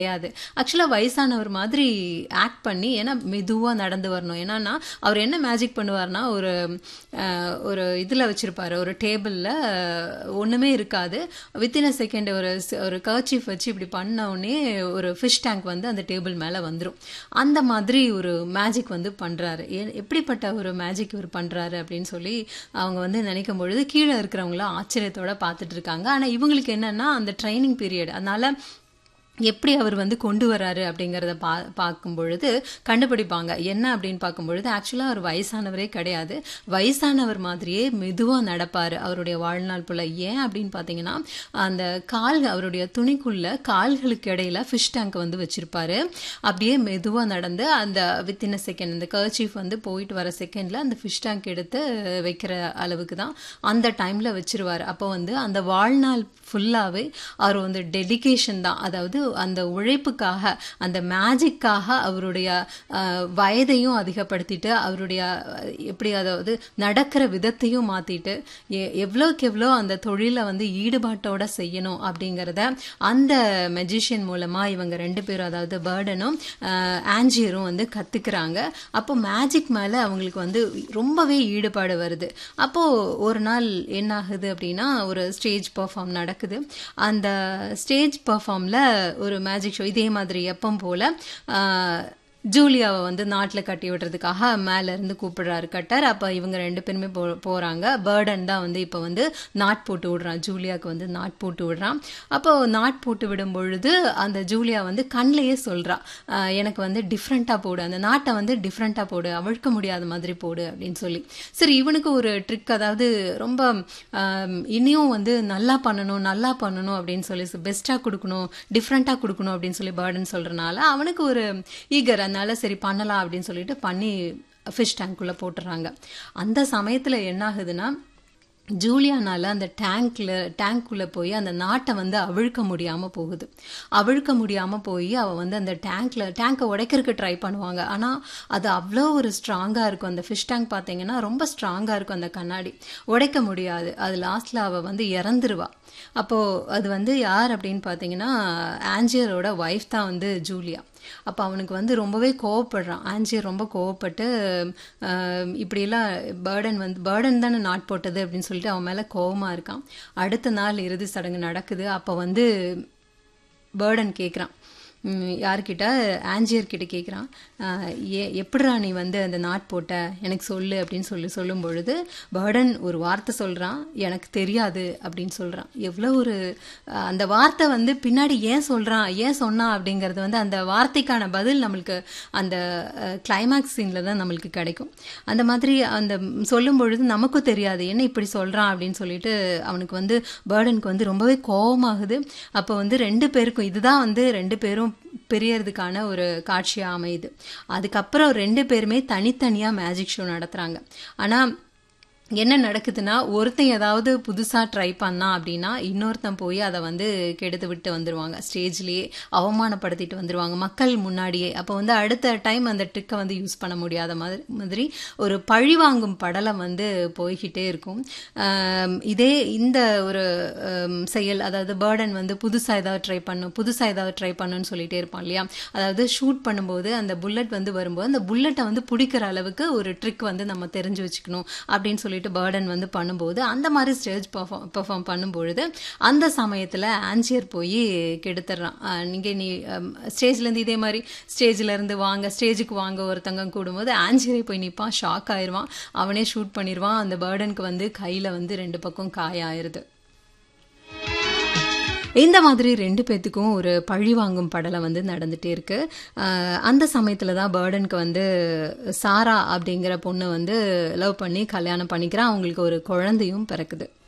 கிடையாது. ஆக்சுவலா வயசானவர் மாதிரி ஆக்ட் பண்ணி ஏன்னா மெதுவா நடந்து வரணும். என்னன்னா, அவர் என்ன மேஜிக் பண்ணுவார்ன்னா, ஒரு அ ஒரு இதுல வச்சிருப்பாரு. ஒரு டேபிள்ல ஒண்ணுமே இருக்காது. வித்தின் அ செகண்ட் ஒரு ஸ் ஒரு கர்ச்சீஃப் வச்சு இப்படி பண்ண உடனே ஒரு ஃபிஷ் டேங்க் வந்து அந்த டேபிள் மேல வந்துரும். அந்த மாதிரி ஒரு மேஜிக் வந்து பண்றாரு. எ எப்படிப்பட்ட ஒரு மேஜிக் இவர் பண்றாரு அப்படின்னு சொல்லி அவங்க வந்து நினைக்கும் பொழுது, கீழ இருக்கிறவங்கலாம் ஆச்சரியத்தோட பார்த்துட்டு இருக்காங்க. ஆனா இவங்களுக்கு என்னன்னா, அந்த ட்ரெய்னிங் பீரியட். அதனால எப்படி அவர் வந்து கொண்டு வராரு அப்படிங்கிறத பா பார்க்கும் பொழுது கண்டுபிடிப்பாங்க. என்ன அப்படின்னு பார்க்கும் பொழுது, ஆக்சுவலா அவர் வயசானவரே கிடையாது. வயசானவர் மாதிரியே மெதுவா நடப்பாரு. அவருடைய வாழ்நாள் ஃபுல்லா. ஏன் அப்படின்னு பார்த்தீங்கன்னா, அந்த கால் அவருடைய துணிக்குள்ள கால்களுக்கு இடையில ஃபிஷ் டேங்க் வந்து வச்சிருப்பாரு. அப்படியே மெதுவா நடந்து அந்த வித்தின் அ செகண்ட் அந்த கர்ச்சீஃப் வந்து போயிட்டு வர செகண்ட்ல அந்த ஃபிஷ் டேங்க் எடுத்து வைக்கிற அளவுக்கு தான் அந்த டைம்ல வச்சிருவாரு. அப்போ வந்து அந்த வாழ்நாள் ஃபுல்லாவே அவர் வந்து டெடிகேஷன் தான். அதாவது அந்த உழைப்புக்காக, அந்த மேஜிக்காக அவருடைய அ வயதையும் அதிகப்படுத்திட்டு, அவருடைய எப்படி அதாவது நடக்கிற விதத்தையும் மாத்திட்டு, எ எவ்வளோக்கு எவ்வளோ அந்த தொழில வந்து ஈடுபாட்டோட செய்யணும் அப்படிங்கிறத அந்த மெஜிஷியன் மூலமா இவங்க 2 பேரும் அதாவது பர்டனும், அ ஆன்ஜியரும் வந்து கத்துக்கிறாங்க. அப்போ மேஜிக் மேல அவங்களுக்கு வந்து ரொம்பவே ஈடுபாடு வருது. அப்போ ஒரு நாள் என்ன ஆகுது அப்படின்னா, ஒரு ஸ்டேஜ் பெர்ஃபார்ம் நடக்குது. அந்த ஸ்டேஜ் பெர்ஃபார்ம்ல ஒரு மேஜிக் ஷோ இதே மாதிரி எப்பவும் போல அ ஜூலியாவ வந்து நாட்ல கட்டி விடுறதுக்காக மேல இருந்து கூப்பிடுறாரு கட்டர். அப்ப இவங்க 2 பேருமே போ போறாங்க. பர்டன் தான் வந்து இப்ப வந்து நாட் போட்டு விடுறான். ஜூலியாக்கு வந்து நாட் போட்டு விடுறான். அப்போ நாட் போட்டு விடும் பொழுது, அந்த ஜூலியா வந்து கண்லயே சொல்றா. அ எனக்கு வந்து டிஃபரண்டா போடு. அந்த நாட்ட வந்து டிஃபரண்டா போடு. அவிழ்க்க முடியாத மாதிரி போடு அப்படின்னு சொல்லி. சரி இவனுக்கு ஒரு ட்ரிக் அதாவது ரொம்ப அ இனியும் வந்து நல்லா பண்ணணும், நல்லா பண்ணணும் அப்படின்னு சொல்லி பெஸ்ட்டா குடுக்கணும், டிஃபரண்டா குடுக்கணும் அப்படின்னு சொல்லி பர்டன் சொல்றனால, அவனுக்கு ஒரு ஈகர். அதனால சரி பண்ணலாம் அப்படின்னு சொல்லிட்டு பண்ணி ஃபிஷ் டேங்க்குள்ள போட்டுர்றாங்க. அந்த சமயத்துல என்ன ஆகுதுன்னா, ஜூலியானால அந்த டேங்க்ல டேங்க்குள்ள போய் அந்த நாட்ட வந்து அவிழ்க்க முடியாம போகுது. அவிழ்க்க முடியாம போயி அவ வந்து அந்த டேங்க்ல டேங்க உடைக்கிறதுக்கு ட்ரை பண்ணுவாங்க. ஆனா, அது அவ்ளோ ஒரு ஸ்ட்ராங்கா இருக்கும். அந்த ஃபிஷ் டேங்க் பார்த்தீங்கன்னா, ரொம்ப ஸ்ட்ராங்கா இருக்கும் அந்த கண்ணாடி. உடைக்க முடியாது. அது லாஸ்ட்ல அவ வந்து இறந்துருவா. அப்போ அது வந்து யார் அப்படின்னு பார்த்தீங்கன்னா, ஆன்ஜியரோட வைஃப் தான் வந்து ஜூலியா. அப்ப அவனுக்கு வந்து ரொம்பவே கோவப்படுறான். ஆன்ஜியர் ரொம்ப கோவப்பட்டு, அ இப்படியெல்லாம் பர்டன் வந்து பர்டன் தானே நாட் போட்டது அப்படின்னு சொல்லிட்டு அவன் மேல கோவமா இருக்கான். அடுத்த நாள் இறுதி சடங்கு நடக்குது. அப்ப வந்து பர்டன் கேட்குறான். ம் யார்கிட்ட? ஆன்ஜியர் கிட்ட கேட்குறான். அ எ எப்புட்றா நீ வந்து அந்த நாட் போட்ட? எனக்கு சொல்லு அப்படின்னு சொல்லி சொல்லும் பொழுது, பர்டன் ஒரு வார்த்தை சொல்றான். எனக்கு தெரியாது அப்படின்னு சொல்றான். எவ்வளோ ஒரு அந்த வார்த்தை வந்து பின்னாடி ஏன் சொல்றான்? ஏன் சொன்னான்? அப்படிங்கிறது வந்து அந்த வார்த்தைக்கான பதில் நம்மளுக்கு அந்த அ கிளைமாக்ஸ் சீன்ல தான் நம்மளுக்கு கிடைக்கும். அந்த மாதிரி அந்த சொல்லும் பொழுது நமக்கும் தெரியாது. என்ன இப்படி சொல்றான்? அப்படின்னு சொல்லிட்டு அவனுக்கு வந்து பர்டனுக்கு வந்து ரொம்பவே கோவமாகுது. அப்போ வந்து 2 பேருக்கும் இதுதான் வந்து 2 பேரும் பிரியறதுக்கான ஒரு காட்சியா அமையுது. அதுக்கப்புறம் 2 பேருமே தனித்தனியா மேஜிக் ஷோ நடத்துறாங்க. ஆனா, என்ன நடக்குதுன்னா, ஒருத்தன் ஏதாவது புதுசா ட்ரை பண்ணான் அப்படின்னா, இன்னொருத்தன் போய் அத வந்து கெடுத்து விட்டு வந்துருவாங்க. ஸ்டேஜ்லயே அவமானப்படுத்திட்டு வந்துருவாங்க. மக்கள் முன்னாடியே. அப்போ வந்து அடுத்த டைம் அந்த ட்ரிக்க வந்து யூஸ் பண்ண முடியாத மாதிரி மாதிரி ஒரு பழிவாங்கும் படலம் வந்து போய்க்கிட்டே இருக்கும். அ இதே இந்த ஒரு அ செயல் அதாவது பர்டன் வந்து புதுசா ஏதாவது ட்ரை பண்ணும், புதுசா ஏதாவது ட்ரை பண்ணுன்னு சொல்லிட்டே இருப்பான் இல்லையா? அதாவது ஷூட் பண்ணும்போது அந்த புல்லட் வந்து வரும்போது, அந்த புல்லட்ட வந்து புடிக்கிற அளவுக்கு ஒரு ட்ரிக் வந்து நம்ம தெரிஞ்சு வச்சுக்கணும் அப்படின்னு சொல்லிட்டு பர்டன் வந்து பண்ணும்போது, அந்த மாதிரி ஸ்டேஜ் பெர்ஃபார்ம் பெர்ஃபார்ம் பண்ணும்பொழுது, அந்த சமயத்துல ஆன்ஜியர் போய் கெடுத்துடுறான். அ நீங்க நீ ஸ்டேஜ்லேருந்து இதே மாதிரி ஸ்டேஜ்ல இருந்து வாங்க, ஸ்டேஜுக்கு வாங்க ஒருத்தங்க கூடும்போது, ஆன்ஜியரே போய் நிப்பான். ஷாக் ஆயிருவான். அவனே ஷூட் பண்ணிருவான். அந்த பர்டனுக்கு வந்து கையில வந்து 2 பக்கம் காயம் ஆயிருது. இந்த மாதிரி 2 பேத்துக்கும் ஒரு பழிவாங்கும் படலம் வந்து நடந்துட்டே இருக்கு. அ அந்த சமயத்துல தான் பர்டனுக்கு வந்து சாரா அப்படிங்கிற பொண்ண வந்து லவ் பண்ணி கல்யாணம் பண்ணிக்கிறான். அவங்களுக்கு ஒரு குழந்தையும் பிறக்குது.